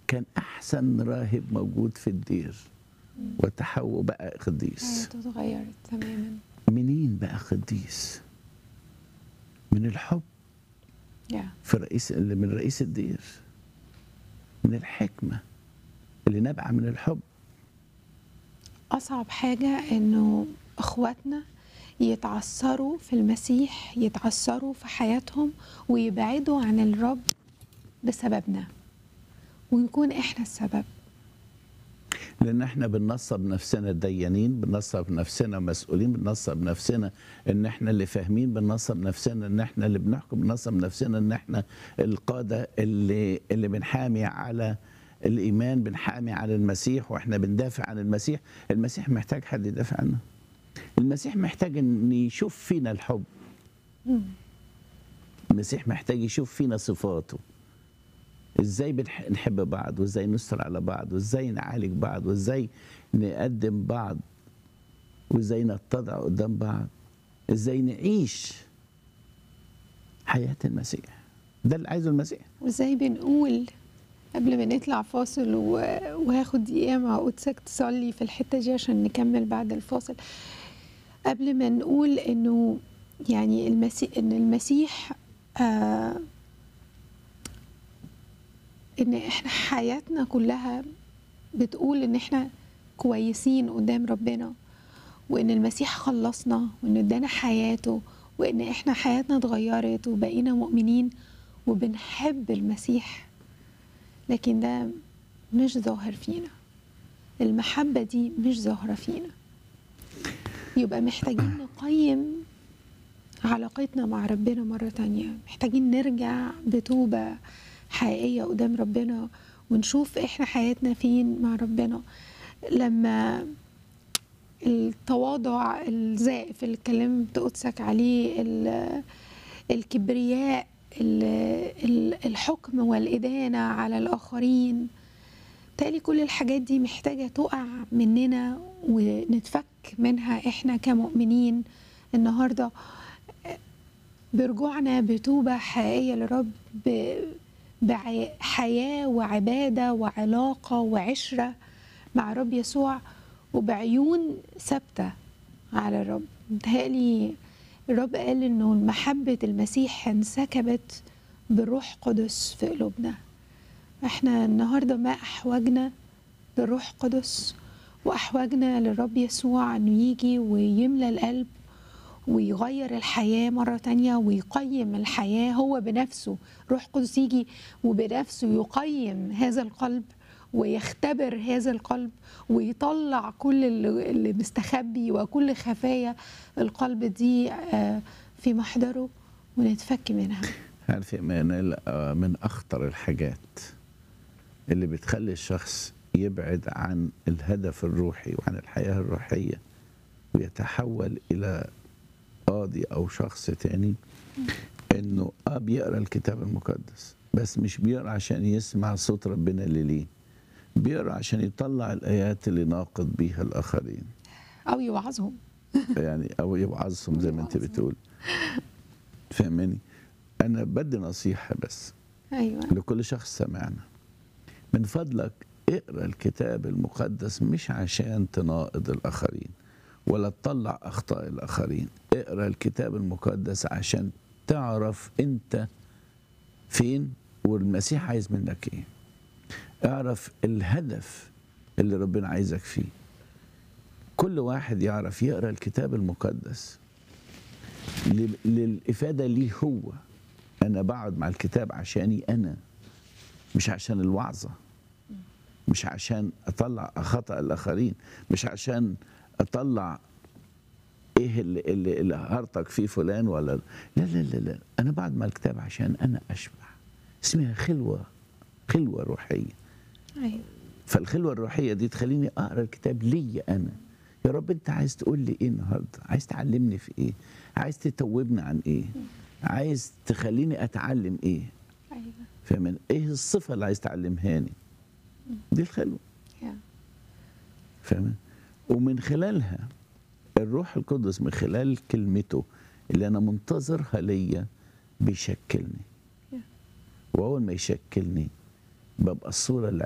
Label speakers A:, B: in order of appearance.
A: كان احسن راهب موجود في الدير وتحول بقى قديس
B: حياته اتغيرت تماما
A: منين بقى قديس من الحب
B: يا
A: في رئيس اللي من رئيس الدير من الحكمه اللي نابعه من الحب
B: أصعب حاجة إنه إخواتنا يتعثروا في المسيح يتعثروا في حياتهم ويبعدوا عن الرب بسببنا ونكون إحنا السبب
A: لان احنا بننصب نفسنا ديانين بننصب نفسنا مسؤولين بننصب نفسنا ان احنا اللي فاهمين بننصب نفسنا ان احنا اللي بنحكم بننصب نفسنا ان احنا القاده اللي اللي بنحامي على الايمان بنحامي على المسيح واحنا بندافع عن المسيح المسيح محتاج حد يدافع عنه المسيح محتاج ان يشوف فينا الحب
B: مم.
A: المسيح محتاج يشوف فينا صفاته ازاي بنح- نحب بعض وازاي نستر على بعض وازاي نعالج بعض وازاي نقدم بعض وازاي نتضع قدام بعض ازاي نعيش حياة المسيح ده اللي عايزه المسيح
B: وإزاي بنقول قبل ما نطلع فاصل و... وهاخد دقيقة مع قدسك تصلي في الحتة دي عشان نكمل بعد الفاصل قبل ما نقول إنه يعني المسيح إن المسيح آه إن إحنا حياتنا كلها بتقول إن إحنا كويسين قدام ربنا وإن المسيح خلصنا وإن ادانا حياته وإن إحنا حياتنا اتغيرت وبقينا مؤمنين وبنحب المسيح لكن ده مش ظاهر فينا المحبة دي مش ظاهرة فينا يبقى محتاجين نقيم علاقتنا مع ربنا مرة تانية محتاجين نرجع بتوبة حقيقية قدام ربنا ونشوف احنا حياتنا فين مع ربنا لما التواضع الزائف اللي اتكلمت قدسك عليه ال- الكبرياء ال- ال- الحكم والإدانة على الآخرين بالتالي كل الحاجات دي محتاجة تقع مننا ونتفك منها إحنا كمؤمنين النهاردة برجوعنا بتوبة حقيقية لرب ب- بحياة وعبادة وعلاقة وعشرة مع رب يسوع وبعيون ثابتة على الرب متهيألي الرب قال إنه محبة المسيح انسكبت بالروح قدس في قلوبنا احنا النهارده ما احوجنا للروح قدس واحوجنا للرب يسوع انه يجي ويملى القلب ويغير الحياة مرة تانية ويقيم الحياة هو بنفسه روح قدس يجي وبنفسه يقيم هذا القلب ويختبر هذا القلب ويطلع كل اللي اللي مستخبي وكل خفايا القلب دي آه، في محضره ونتفك منها
A: عارف يا ايمان آه، من اخطر الحاجات اللي بتخلي الشخص يبعد عن الهدف الروحي وعن الحياه الروحيه ويتحول الى قاضي او شخص تاني انه اه بيقرا الكتاب المقدس بس مش بيقرا عشان يسمع صوت ربنا اللي ليه بيقرا عشان يطلع الايات اللي ناقض بيها الاخرين
B: أو يوعظهم
A: يعني او يوعظهم زي ما انت
B: يوعظهم.
A: بتقول فاهماني انا بدي نصيحه بس
B: أيوة
A: لكل شخص سمعنا من فضلك اقرا الكتاب المقدس مش عشان تناقض الاخرين ولا تطلع اخطاء الاخرين اقرا الكتاب المقدس عشان تعرف انت فين والمسيح عايز منك ايه اعرف الهدف اللي ربنا عايزك فيه كل واحد يعرف يقرا الكتاب المقدس لل- للافاده ليه هو انا بقعد مع الكتاب عشاني انا مش عشان الوعظه مش عشان اطلع خطا الاخرين مش عشان اطلع ايه اللي, اللي, اللي هرطك فيه فلان ولا لا لا لا لا انا بقعد مع الكتاب عشان انا اشبع اسمها خلوه خلوه روحيه
B: أيوة
A: فالخلوه الروحيه دي تخليني اقرا الكتاب ليا انا يا رب انت عايز تقول لي ايه النهارده عايز تعلمني في ايه عايز تتوبني عن ايه عايز تخليني اتعلم ايه
B: أيوة
A: فاهم ايه الصفه اللي عايز تعلمهاني دي الخلوه
B: يا.
A: فاهم ومن خلالها الروح القدس من خلال كلمته اللي انا منتظرها ليا بيشكلني
B: Yeah.
A: واول ما يشكلني ببقى الصوره اللي